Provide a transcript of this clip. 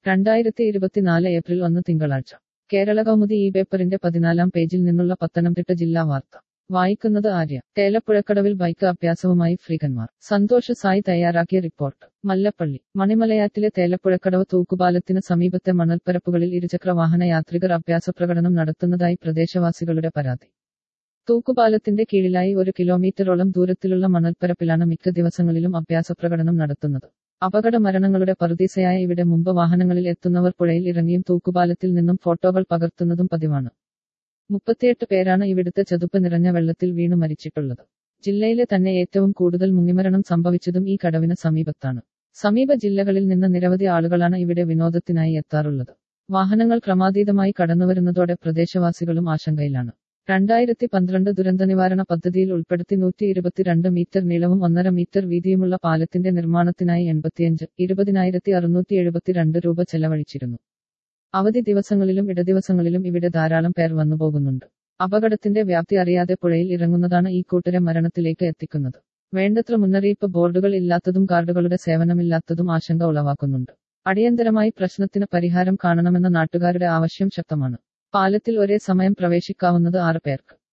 രണ്ടായിരത്തി ഇരുപത്തിനാല് ഏപ്രിൽ ഒന്ന് തിങ്കളാഴ്ച കേരള കൗമുദി ഈ പേപ്പറിന്റെ പതിനാലാം പേജിൽ നിന്നുള്ള പത്തനംതിട്ട ജില്ലാ വാർത്ത വായിക്കുന്നത് ആര്യ തേലപ്പുഴക്കടവിൽ ബൈക്ക് അഭ്യാസവുമായി ഫ്രീകന്മാർ സന്തോഷ് സായി തയ്യാറാക്കിയ റിപ്പോർട്ട് മല്ലപ്പള്ളി മണിമലയാറ്റിലെ തേലപ്പുഴക്കടവ് തൂക്കുപാലത്തിന് സമീപത്തെ മണൽപ്പരപ്പുകളിൽ ഇരുചക്ര വാഹന യാത്രികർ അഭ്യാസ പ്രകടനം നടത്തുന്നതായി പ്രദേശവാസികളുടെ പരാതി തൂക്കുപാലത്തിന്റെ കീഴിലായി ഒരു കിലോമീറ്ററോളം ദൂരത്തിലുള്ള മണൽപ്പരപ്പിലാണ് മിക്ക ദിവസങ്ങളിലും അഭ്യാസ പ്രകടനം നടത്തുന്നത് അപകട മരണങ്ങളുടെ പറുദീസയായ ഇവിടെ മുമ്പ് വാഹനങ്ങളിൽ എത്തുന്നവർ പുഴയിൽ ഇറങ്ങിയും തൂക്കുപാലത്തിൽ നിന്നും ഫോട്ടോകൾ പകർത്തുന്നതും പതിവാണ് മുപ്പത്തിയെട്ട് പേരാണ് ഇവിടുത്തെ ചതുപ്പ് നിറഞ്ഞ വെള്ളത്തിൽ വീണു മരിച്ചിട്ടുള്ളത് ജില്ലയിലെ തന്നെ ഏറ്റവും കൂടുതൽ മുങ്ങിമരണം സംഭവിച്ചതും ഈ കടവിന് സമീപത്താണ് സമീപ ജില്ലകളിൽ നിന്ന് നിരവധി ആളുകളാണ് ഇവിടെ വിനോദത്തിനായി എത്താറുള്ളത് വാഹനങ്ങൾ ക്രമാതീതമായി കടന്നുവരുന്നതോടെ പ്രദേശവാസികളും ആശങ്കയിലാണ് രണ്ടായിരത്തി പന്ത്രണ്ട് ദുരന്ത നിവാരണ പദ്ധതിയിൽ ഉൾപ്പെടുത്തി നൂറ്റി ഇരുപത്തിരണ്ട് മീറ്റർ നീളവും ഒന്നര മീറ്റർ വീതിയുമുള്ള പാലത്തിന്റെ നിർമ്മാണത്തിനായി എൺപത്തിയഞ്ച് ഇരുപതിനായിരത്തി അറുന്നൂറ്റി എഴുപത്തിരണ്ട് രൂപ ചെലവഴിച്ചിരുന്നു അവധി ദിവസങ്ങളിലും ഇടദിവസങ്ങളിലും ഇവിടെ ധാരാളം പേർ വന്നുപോകുന്നുണ്ട് അപകടത്തിന്റെ വ്യാപ്തി അറിയാതെ പുഴയിൽ ഇറങ്ങുന്നതാണ് ഈ കൂട്ടരെ മരണത്തിലേക്ക് എത്തിക്കുന്നത് വേണ്ടത്ര മുന്നറിയിപ്പ് ബോർഡുകൾ ഇല്ലാത്തതും ഗാർഡുകളുടെ സേവനമില്ലാത്തതും ആശങ്ക ഉളവാക്കുന്നുണ്ട് അടിയന്തരമായി പ്രശ്നത്തിന് പരിഹാരം കാണണമെന്ന നാട്ടുകാരുടെ ആവശ്യം ശക്തമാണ് പാലത്തിൽ ഒരേ സമയം പ്രവേശിക്കാവുന്നത് ആറ് പേർക്ക്